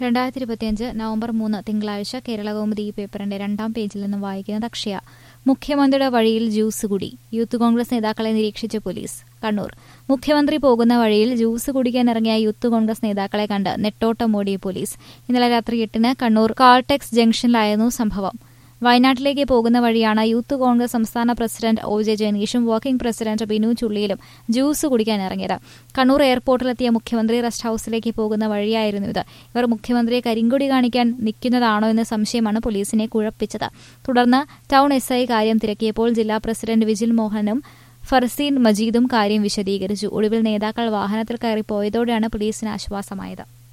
രണ്ടായിരത്തി ഇരുപത്തിയഞ്ച് നവംബർ മൂന്ന് തിങ്കളാഴ്ച കേരളകൗമുദി ഈ പേപ്പറിന്റെ രണ്ടാം പേജിൽ നിന്നും വായിക്കുന്നത് അക്ഷയ മുഖ്യമന്ത്രിയുടെ വഴിയിൽ ജ്യൂസ് കുടി യൂത്ത് കോൺഗ്രസ് നേതാക്കളെ നിരീക്ഷിച്ച് പോലീസ് കണ്ണൂർ മുഖ്യമന്ത്രി പോകുന്ന വഴിയിൽ ജ്യൂസ് കുടിക്കാൻ ഇറങ്ങിയ യൂത്ത് കോൺഗ്രസ് നേതാക്കളെ കണ്ട് നെട്ടോട്ടം ഓടിയ പോലീസ് ഇന്നലെ രാത്രി എട്ടിന് കണ്ണൂർ കാൾടെക്സ് ജംഗ്ഷനിലായിരുന്നു സംഭവം വയനാട്ടിലേക്ക് പോകുന്ന വഴിയാണ് യൂത്ത് കോൺഗ്രസ് സംസ്ഥാന പ്രസിഡന്റ് ഒ ജെ ജനീഷും വർക്കിംഗ് പ്രസിഡന്റ് ബിനു ചുള്ളിയിലും ജ്യൂസ് കുടിക്കാൻ ഇറങ്ങിയത് കണ്ണൂർ എയർപോർട്ടിലെത്തിയ മുഖ്യമന്ത്രി റെസ്റ്റ് ഹൌസിലേക്ക് പോകുന്ന വഴിയായിരുന്നു ഇത് ഇവർ മുഖ്യമന്ത്രിയെ കരിങ്കൊടി കാണിക്കാൻ നിൽക്കുന്നതാണോ എന്ന സംശയമാണ് പോലീസിനെ കുഴപ്പിച്ചത് തുടർന്ന് ടൗൺ എസ് ഐ കാര്യം തിരക്കിയപ്പോൾ ജില്ലാ പ്രസിഡന്റ് വിജിൽ മോഹനും ഫർസീൻ മജീദും കാര്യം വിശദീകരിച്ചു ഒടുവിൽ നേതാക്കൾ വാഹനത്തിൽ കയറി പോയതോടെയാണ് പോലീസിന് ആശ്വാസമായത്